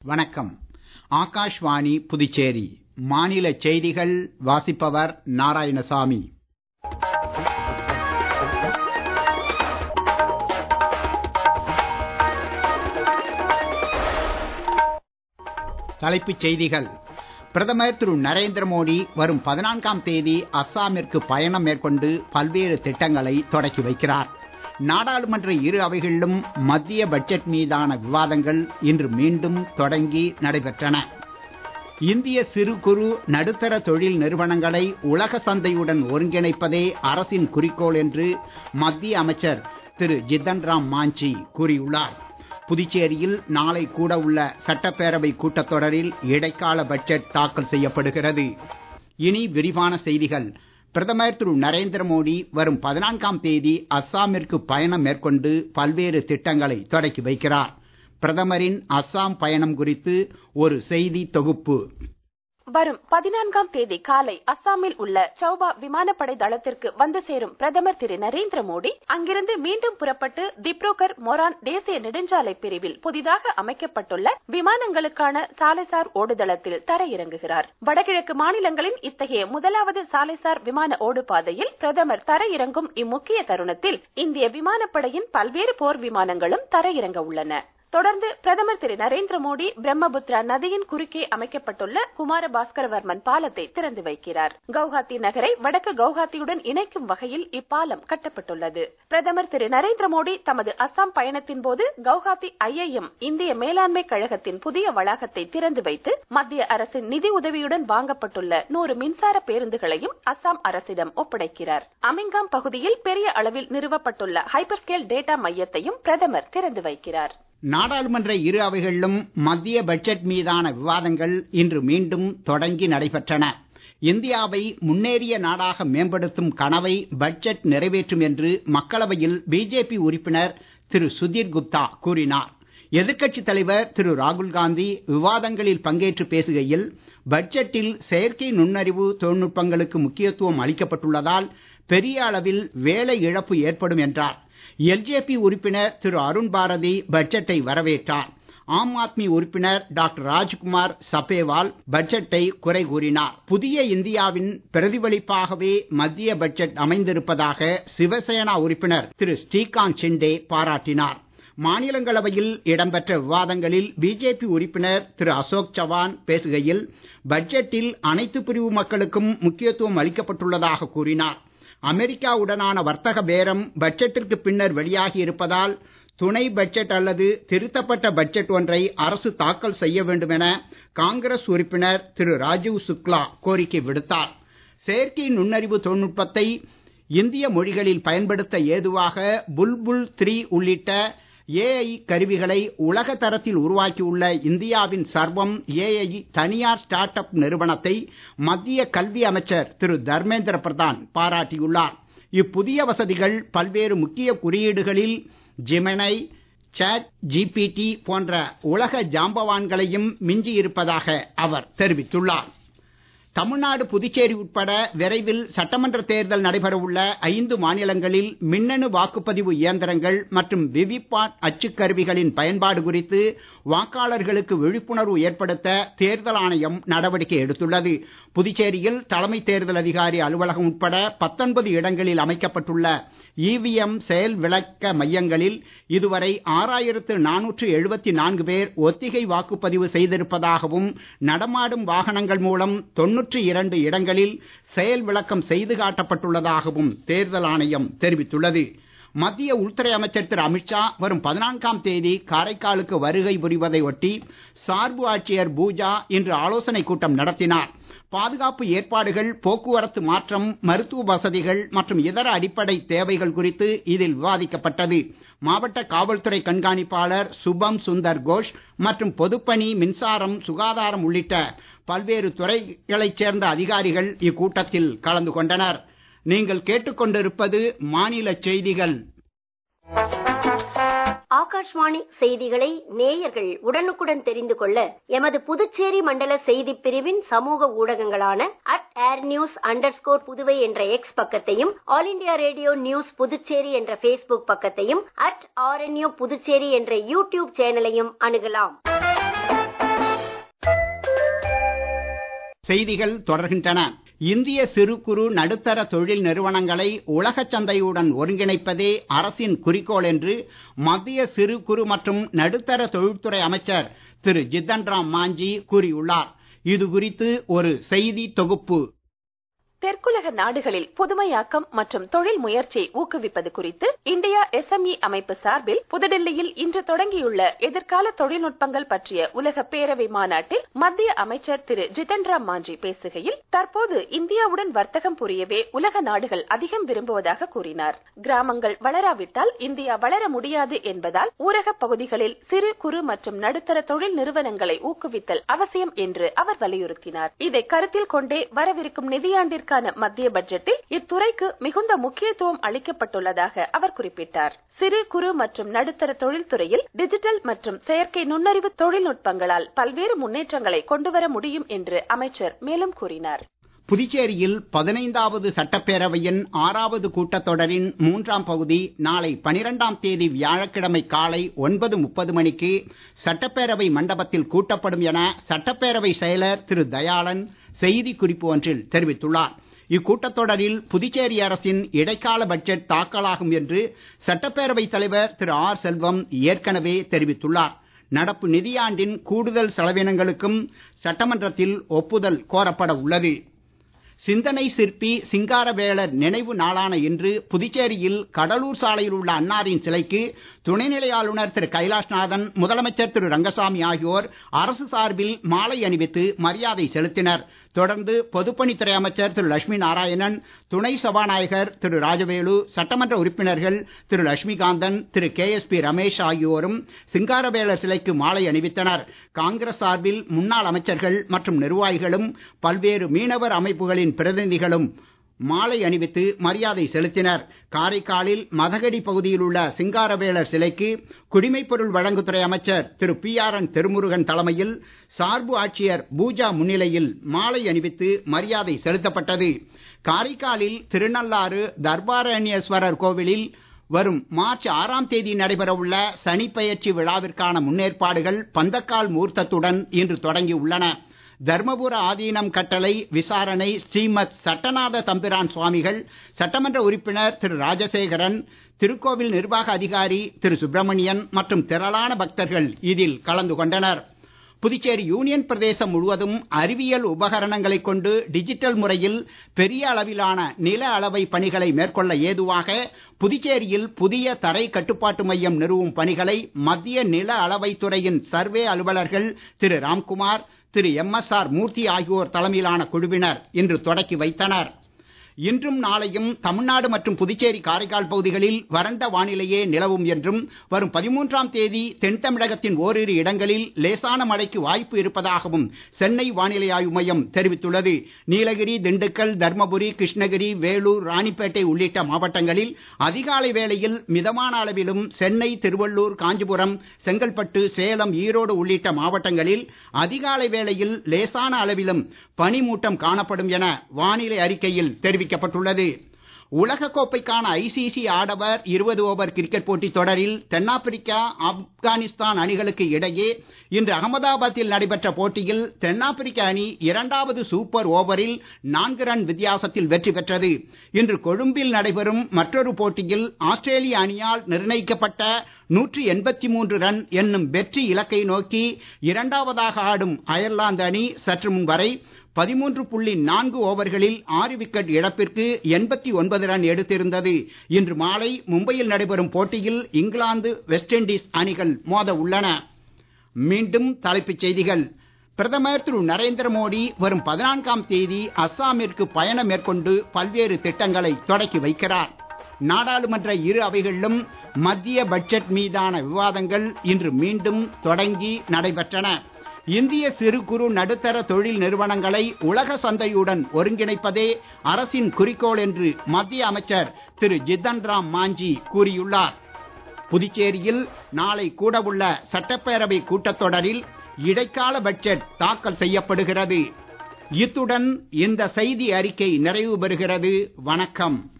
வணக்கம் ஆகாஷ்வாணி புதுச்சேரி மாநில செய்திகள் வாசிப்பவர் நாராயணசாமி தலைப்புச் செய்திகள் பிரதமர் திரு நரேந்திர மோடி வரும் பதினான்காம் தேதி அஸ்ஸாமிற்கு பயணம் மேற்கொண்டு பல்வேறு திட்டங்களை தொடக்கி வைக்கிறார் நாடாளுமன்ற இரு அவைகளிலும் மத்திய பட்ஜெட் மீதான விவாதங்கள் இன்று மீண்டும் தொடங்கி நடைபெற்றன இந்திய சிறு குறு நடுத்தர தொழில் நிறுவனங்களை உலக சந்தையுடன் ஒருங்கிணைப்பதே அரசின் குறிக்கோள் என்று மத்திய அமைச்சர் திரு ஜித்தன் ராம் மாஞ்சி கூறியுள்ளார் புதுச்சேரியில் நாளை கூட உள்ள சட்டப்பேரவை கூட்டத்தொடரில் இடைக்கால பட்ஜெட் தாக்கல் செய்யப்படுகிறது இனி விரிவான செய்திகள் பிரதமர் திரு நரேந்திர மோடி வரும் பதினான்காம் தேதி அஸ்ஸாமிற்கு பயணம் மேற்கொண்டு பல்வேறு திட்டங்களை தொடக்கி வைக்கிறார் பிரதமரின் அஸ்ஸாம் பயணம் குறித்து ஒரு செய்தி தொகுப்பு வரும் பதினான்காம் தேதி காலை அஸ்ஸாமில் உள்ள சௌபா விமானப்படை தளத்திற்கு வந்து சேரும் பிரதமர் திரு நரேந்திர மோடி அங்கிருந்து மீண்டும் புறப்பட்டு திப்ருகர் மொரான் தேசிய நெடுஞ்சாலை பிரிவில் புதிதாக அமைக்கப்பட்டுள்ள விமானங்களுக்கான சாலைசார் ஓடுதளத்தில் தரையிறங்குகிறார் வடகிழக்கு மாநிலங்களின் இத்தகைய முதலாவது சாலைசார் விமான ஓடு பாதையில் பிரதமர் தரையிறங்கும் இம்முக்கிய தருணத்தில் இந்திய விமானப்படையின் பல்வேறு போர் விமானங்களும் தரையிறங்க உள்ளன தொடர்ந்து பிரதமர் திரு நரேந்திர மோடி பிரம்மபுத்திரா நதியின் குறுக்கே அமைக்கப்பட்டுள்ள குமார பாஸ்கரவர்மன் பாலத்தை திறந்து வைக்கிறார் கவுஹாத்தி நகரை வடக்கு கவுஹாத்தியுடன் இணைக்கும் வகையில் இப்பாலம் கட்டப்பட்டுள்ளது பிரதமர் திரு நரேந்திர மோடி தமது அஸ்ஸாம் பயணத்தின் போது கவுஹாத்தி ஐஐஎம் இந்திய மேலாண்மை கழகத்தின் புதிய வளாகத்தை திறந்து வைத்து மத்திய அரசின் நிதி உதவியுடன் வாங்கப்பட்டுள்ள நூறு மின்சார பேருந்துகளையும் அஸ்ஸாம் அரசிடம் ஒப்படைக்கிறார் அமிங்காம் பகுதியில் பெரிய அளவில் நிறுவப்பட்டுள்ள ஹைப்பர்ஸ்கேல் டேட்டா மையத்தையும் பிரதமர் திறந்து வைக்கிறார் நாடாளுமன்ற இரு அவைகளிலும் மத்திய பட்ஜெட் மீதான விவாதங்கள் இன்று மீண்டும் தொடங்கி நடைபெற்றன இந்தியாவை முன்னேறிய நாடாக மேம்படுத்தும் கனவை பட்ஜெட் நிறைவேற்றும் என்று மக்களவையில் பிஜேபி உறுப்பினர் திரு சுதீர் குப்தா கூறினார் எதிர்க்கட்சித் தலைவர் திரு ராகுல் காந்தி விவாதங்களில் பங்கேற்று பேசுகையில் பட்ஜெட்டில் செயற்கை நுண்ணறிவு தொழில்நுட்பங்களுக்கு முக்கியத்துவம் அளிக்கப்பட்டுள்ளதால் பெரிய அளவில் வேலை இழப்பு ஏற்படும் என்றார் எல்ஜேபி உறுப்பினர் திரு அருண் பாரதி பட்ஜெட்டை வரவேற்றார் ஆம் ஆத்மி உறுப்பினர் டாக்டர் ராஜ்குமார் சபேவால் பட்ஜெட்டை குறை கூறினார் புதிய இந்தியாவின் பிரதிபலிப்பாகவே மத்திய பட்ஜெட் அமைந்திருப்பதாக சிவசேனா உறுப்பினர் திரு ஸ்ரீகாந்த் ஷிண்டே பாராட்டினார் மாநிலங்களவையில் இடம்பெற்ற விவாதங்களில் பிஜேபி உறுப்பினர் திரு அசோக் சவான் பேசுகையில் பட்ஜெட்டில் அனைத்து பிரிவு மக்களுக்கும் முக்கியத்துவம் அளிக்கப்பட்டுள்ளதாக கூறினார் அமெரிக்காவுடனான வர்த்தக பேரம் பட்ஜெட்டிற்கு பின்னர் வெளியாகி இருப்பதால் துணை பட்ஜெட் அல்லது திருத்தப்பட்ட பட்ஜெட் ஒன்றை அரசு தாக்கல் செய்ய வேண்டும் என காங்கிரஸ் உறுப்பினர் திரு ராஜீவ் சுக்லா கோரிக்கை விடுத்தார் செயற்கை நுண்ணறிவு தொழில்நுட்பத்தை இந்திய மொழிகளில் பயன்படுத்த ஏதுவாக புல்புல் த்ரீ உள்ளிட்ட ஏஐ கருவிகளை உலக தரத்தில் உருவாக்கியுள்ள இந்தியாவின் சர்வம் ஏஐ தனியார் ஸ்டார்ட் அப் நிறுவனத்தை மத்திய கல்வி அமைச்சர் திரு தர்மேந்திர பிரதான் பாராட்டியுள்ளார் இப்புதிய வசதிகள் பல்வேறு முக்கிய குறியீடுகளில் ஜிமெனை சாட் ஜிபிடி போன்ற உலக ஜாம்பவான்களையும் மிஞ்சி இருப்பதாக அவர் தெரிவித்துள்ளார் தமிழ்நாடு புதுச்சேரி உட்பட விரைவில் சட்டமன்ற தேர்தல் நடைபெற உள்ள ஐந்து மாநிலங்களில் மின்னணு வாக்குப்பதிவு இயந்திரங்கள் மற்றும் விவிபாட் அச்சுக்கருவிகளின் பயன்பாடு குறித்து வாக்காளர்களுக்கு விழிப்புணர்வு ஏற்படுத்த தேர்தல் ஆணையம் நடவடிக்கை எடுத்துள்ளது புதுச்சேரியில் தலைமை தேர்தல் அதிகாரி அலுவலகம் உட்பட பத்தொன்பது இடங்களில் அமைக்கப்பட்டுள்ள இவிஎம் செயல் விளக்க மையங்களில் இதுவரை ஆறாயிரத்து நானூற்று எழுபத்தி நான்கு பேர் ஒத்திகை வாக்குப்பதிவு செய்திருப்பதாகவும் நடமாடும் வாகனங்கள் மூலம் தொன்னூற்றி இரண்டு இடங்களில் செயல் விளக்கம் செய்து காட்டப்பட்டுள்ளதாகவும் தேர்தல் ஆணையம் தெரிவித்துள்ளது மத்திய உள்துறை அமைச்சர் திரு அமித்ஷா வரும் பதினான்காம் தேதி காரைக்காலுக்கு வருகை புரிவதை ஒட்டி சார்பு ஆட்சியர் பூஜா இன்று ஆலோசனைக் கூட்டம் நடத்தினார் பாதுகாப்பு ஏற்பாடுகள் போக்குவரத்து மாற்றம் மருத்துவ வசதிகள் மற்றும் இதர அடிப்படை தேவைகள் குறித்து இதில் விவாதிக்கப்பட்டது மாவட்ட காவல்துறை கண்காணிப்பாளர் சுபம் சுந்தர் கோஷ் மற்றும் பொதுப்பணி மின்சாரம் சுகாதாரம் உள்ளிட்ட பல்வேறு துறைகளைச் சேர்ந்த அதிகாரிகள் இக்கூட்டத்தில் கலந்து கொண்டனர் நீங்கள் கேட்டுக்கொண்டிருப்பது மாநில செய்திகள் ஆகாஷ்வாணி செய்திகளை நேயர்கள் உடனுக்குடன் தெரிந்து கொள்ள எமது புதுச்சேரி மண்டல செய்தி பிரிவின் சமூக ஊடகங்களான at air news under Puduvai என்ற எக்ஸ் பக்கத்தையும் All India Radio news Puducherry என்ற பேஸ்புக் பக்கத்தையும் அட் ஆர்என்யூ புதுச்சேரி என்ற யூடியூப் சேனலையும் அணுகலாம் செய்திகள் தொடர்கின்றன இந்திய சிறு குறு நடுத்தர தொழில் நிறுவனங்களை உலகச் சந்தையுடன் ஒருங்கிணைப்பதே அரசின் குறிக்கோள் என்று மத்திய சிறு குறு மற்றும் நடுத்தர தொழில்துறை அமைச்சர் திரு ஜித்தன் ராம் மாஞ்சி கூறியுள்ளார் இது குறித்து ஒரு செய்தி தொகுப்பு தெற்குலக நாடுகளில் புதுமையாக்கம் மற்றும் தொழில் முயற்சியை ஊக்குவிப்பது குறித்து இந்தியா எஸ்எம்இ அமைப்பு சார்பில் புதுடெல்லியில் இன்று தொடங்கியுள்ள எதிர்கால தொழில்நுட்பங்கள் பற்றிய உலக பேரவை மாநாட்டில் மத்திய அமைச்சர் திரு ஜிதன் ராம் மாஞ்சி பேசுகையில் தற்போது இந்தியாவுடன் வர்த்தகம் புரியவே உலக நாடுகள் அதிகம் விரும்புவதாக கூறினார் கிராமங்கள் வளராவிட்டால் இந்தியா வளர முடியாது என்பதால் ஊரக பகுதிகளில் சிறு குறு மற்றும் நடுத்தர தொழில் நிறுவனங்களை ஊக்குவித்தல் அவசியம் என்று அவர் வலியுறுத்தினார் இதை கருத்தில் கொண்டே வரவிருக்கும் நிதியாண்டிற்கு ஆண்டிற்கான மத்திய பட்ஜெட்டில் இத்துறைக்கு மிகுந்த முக்கியத்துவம் அளிக்கப்பட்டுள்ளதாக அவர் குறிப்பிட்டார் சிறு குறு மற்றும் நடுத்தர தொழில்துறையில் டிஜிட்டல் மற்றும் செயற்கை நுண்ணறிவு தொழில்நுட்பங்களால் பல்வேறு முன்னேற்றங்களை கொண்டுவர முடியும் என்று அமைச்சர் மேலும் கூறினார் புதுச்சேரியில் பதினைந்தாவது சட்டப்பேரவையின் ஆறாவது கூட்டத்தொடரின் மூன்றாம் பகுதி நாளை பனிரெண்டாம் தேதி வியாழக்கிழமை காலை ஒன்பது முப்பது மணிக்கு சட்டப்பேரவை மண்டபத்தில் கூட்டப்படும் என சட்டப்பேரவை செயலர் திரு தயாளன் செய்தி குறிப்பு ஒன்றில் தெரிவித்துள்ளார் இக்கூட்டத்தொடரில் புதுச்சேரி அரசின் இடைக்கால பட்ஜெட் தாக்கலாகும் என்று சட்டப்பேரவை தலைவர் திரு ஆர் செல்வம் ஏற்கனவே தெரிவித்துள்ளார் நடப்பு நிதியாண்டின் கூடுதல் செலவினங்களுக்கும் சட்டமன்றத்தில் ஒப்புதல் கோரப்பட உள்ளது சிந்தனை சிற்பி சிங்காரவேலர் நினைவு நாளான இன்று புதுச்சேரியில் கடலூர் சாலையில் உள்ள அன்னாரின் சிலைக்கு துணைநிலை ஆளுநர் திரு கைலாஷ்நாதன் முதலமைச்சர் திரு ரங்கசாமி ஆகியோர் அரசு சார்பில் மாலை அணிவித்து மரியாதை செலுத்தினர் தொடர்ந்து பொதுப்பணித்துறை அமைச்சர் திரு லட்சுமி நாராயணன் துணை சபாநாயகர் திரு ராஜவேலு சட்டமன்ற உறுப்பினர்கள் Thiru Lakshmikanthan Thiru K S P Ramesh ஆகியோரும் சிங்காரவேலர் சிலைக்கு மாலை அணிவித்தனர் காங்கிரஸ் சார்பில் முன்னாள் அமைச்சர்கள் மற்றும் நிர்வாகிகளும் பல்வேறு மீனவர் அமைப்புகளின் பிரதிநிதிகளும் மாலை அணிவித்து மரியாதை செலுத்தினர் காரைக்காலில் மதகடி பகுதியில் உள்ள சிங்காரவேலர் சிலைக்கு குடிமைப்பொருள் வழங்குத்துறை அமைச்சர் Thiru P R N Thirumurugan தலைமையில் சார்பு ஆட்சியர் பூஜா முன்னிலையில் மாலை அணிவித்து மரியாதை செலுத்தப்பட்டது காரைக்காலில் திருநள்ளாறு தர்பாரண்யேஸ்வரர் கோவிலில் வரும் மார்ச் ஆறாம் தேதி நடைபெறவுள்ள சனிப்பெயர்ச்சி விழாவிற்கான முன்னேற்பாடுகள் பந்தக்கால் மூர்த்தத்துடன் இன்று தொடங்கி உள்ளன தர்மபுர ஆதீனம் கட்டளை விசாரணை ஸ்ரீமத் சட்டநாத தம்பிரான் சுவாமிகள் சட்டமன்ற உறுப்பினர் திரு ராஜசேகரன் திருக்கோவில் நிர்வாக அதிகாரி திரு சுப்பிரமணியன் மற்றும் திரளான பக்தர்கள் இதில் கலந்து கொண்டனர் புதுச்சேரி யூனியன் பிரதேசம் முழுவதும் அறிவியல் உபகரணங்களை கொண்டு டிஜிட்டல் முறையில் பெரிய அளவிலான நில அளவை பணிகளை மேற்கொள்ள ஏதுவாக புதுச்சேரியில் புதிய தரை கட்டுப்பாட்டு மையம் நிறுவும் பணிகளை மத்திய நில அளவைத்துறையின் சர்வே அலுவலர்கள் Thiru Ramkumar Thiru M S R Murthy ஆகியோர் தலைமையிலான குழுவினர் இன்று தொடக்கி வைத்தனர் இன்றும் நாளையும் தமிழ்நாடு மற்றும் புதுச்சேரி காரைக்கால் பகுதிகளில் வறண்ட வானிலையே நிலவும் என்றும் வரும் பதிமூன்றாம் தேதி தென் தமிழகத்தின் ஓரிரு இடங்களில் லேசான மழைக்கு வாய்ப்பு இருப்பதாகவும் சென்னை வானிலை ஆய்வு மையம் தெரிவித்துள்ளது நீலகிரி திண்டுக்கல் தர்மபுரி கிருஷ்ணகிரி வேலூர் ராணிப்பேட்டை உள்ளிட்ட மாவட்டங்களில் அதிகாலை வேளையில் மிதமான அளவிலும் சென்னை திருவள்ளூர் காஞ்சிபுரம் செங்கல்பட்டு சேலம் ஈரோடு உள்ளிட்ட மாவட்டங்களில் அதிகாலை வேளையில் லேசான அளவிலும் பனிமூட்டம் காணப்படும் என வானிலை அறிக்கையில் தெரிவிக்கப்பட்டுள்ளது உலக கோப்பைக்கான ஐசிசி ஆடவர் இருபது ஓவர் கிரிக்கெட் போட்டித் தொடரில் தென்னாப்பிரிக்கா ஆப்கானிஸ்தான் அணிகளுக்கு இடையே இன்று அகமதாபாத்தில் நடைபெற்ற போட்டியில் தென்னாப்பிரிக்க அணி இரண்டாவது சூப்பர் ஓவரில் நான்கு ரன் வித்தியாசத்தில் வெற்றி பெற்றது இன்று கொழும்பில் நடைபெறும் மற்றொரு போட்டியில் ஆஸ்திரேலிய அணியால் நிர்ணயிக்கப்பட்ட நூற்றி எண்பத்தி மூன்று ரன் என்னும் வெற்றி இலக்கை நோக்கி இரண்டாவதாக ஆடும் அயர்லாந்து அணி சற்று முன் வரை பதிமூன்று புள்ளி நான்கு ஓவர்களில் ஆறு விக்கெட் இழப்பிற்கு எண்பத்தி ஒன்பது ரன் எடுத்திருந்தது இன்று மாலை மும்பையில் நடைபெறும் போட்டியில் இங்கிலாந்து வெஸ்ட் இண்டீஸ் அணிகள் மோத உள்ளன மீண்டும் தலைப்புச் செய்திகள் பிரதமர் திரு நரேந்திர மோடி வரும் பதினான்காம் தேதி அஸ்ஸாமிற்கு பயணம் மேற்கொண்டு பல்வேறு திட்டங்களை தொடக்கி வைக்கிறார் நாடாளுமன்ற இரு அவைகளிலும் மத்திய பட்ஜெட் மீதான விவாதங்கள் இன்று மீண்டும் தொடங்கி நடைபெற்றன இந்திய சிறு குறு நடுத்தர தொழில் நிறுவனங்களை உலக சந்தையுடன் ஒருங்கிணைப்பதே அரசின் குறிக்கோள் என்று மத்திய அமைச்சர் திரு ஜித்தன் ராம் மாஞ்சி கூறியுள்ளார் புதுச்சேரியில் நாளை கூடவுள்ள சட்டப்பேரவை கூட்டத்தொடரில் இடைக்கால பட்ஜெட் தாக்கல் செய்யப்படுகிறது இத்துடன் இந்த செய்தி அறிக்கை நிறைவு பெறுகிறது வணக்கம்